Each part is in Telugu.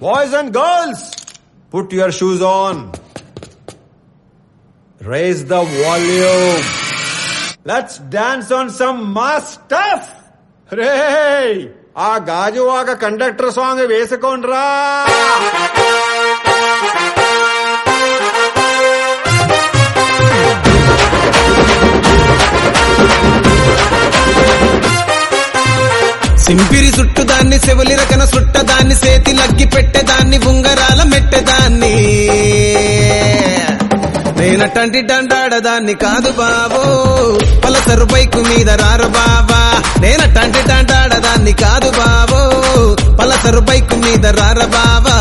Boys and girls, put your shoes on. Raise the volume. Let's dance on some mass stuff. రే ఆ గాజువాక కండక్టర్ సాంగ్ వేసుకోండ్రా సింపిరి చుట్టు దాన్ని చెవులి రకన సుట్ట దాన్ని సేతి లగ్గి పెట్టేదాన్ని ఉంగరాల మెట్టెదాన్ని నేనటంటి డండాడదాన్ని కాదు బాబో పలసరు బైకు మీద రారు బాబా నేనటంటి డండాడదాన్ని కాదు బాబో పలసరు బైకు మీద రార బాబా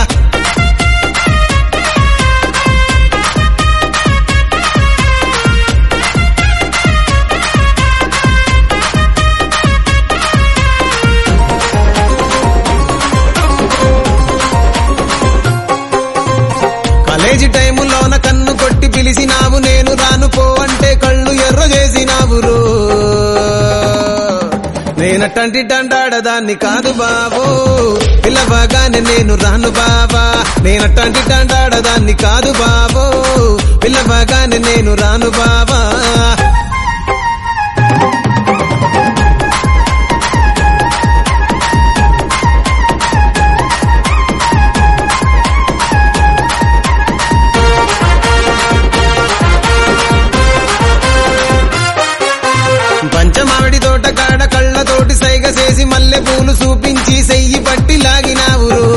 కాలేజీ టైములోన కన్ను కొట్టి పిలిచినావు నేను రాను పో అంటే కళ్ళు ఎర్ర చేసినావు రో నేనటంటి డండాడదాన్ని కాదు బాబో పిల్లవగానే నేను రాను బాబా నేనటంటి డండాడదాన్ని కాదు బాబో పిల్లవగానే నేను రాను బాబా పంచమావిడి తోట కాడ కళ్ళతోటి సైగ చేసి మల్లె పూలు చూపించి సెయ్యి పట్టి లాగినావు రో.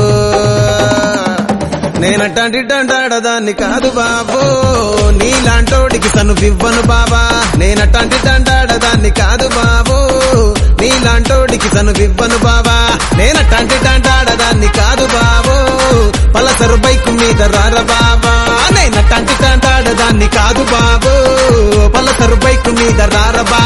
నేనటంటి డండాడదాన్ని కాదు బాబో నీలాంటోడికి సను ఇవ్వను బాబా నేనటంటి డండాడదాన్ని కాదు బాబో నీలాంటోడికి సను ఇవ్వను బాబా నేనటంటి డండాడదాన్ని కాదు బాబో పలసరు బైకు మీద రార బాబా నేనటంటి డండాడదాన్ని కాదు బాబో పలసరు బైకు మీద రార బాబా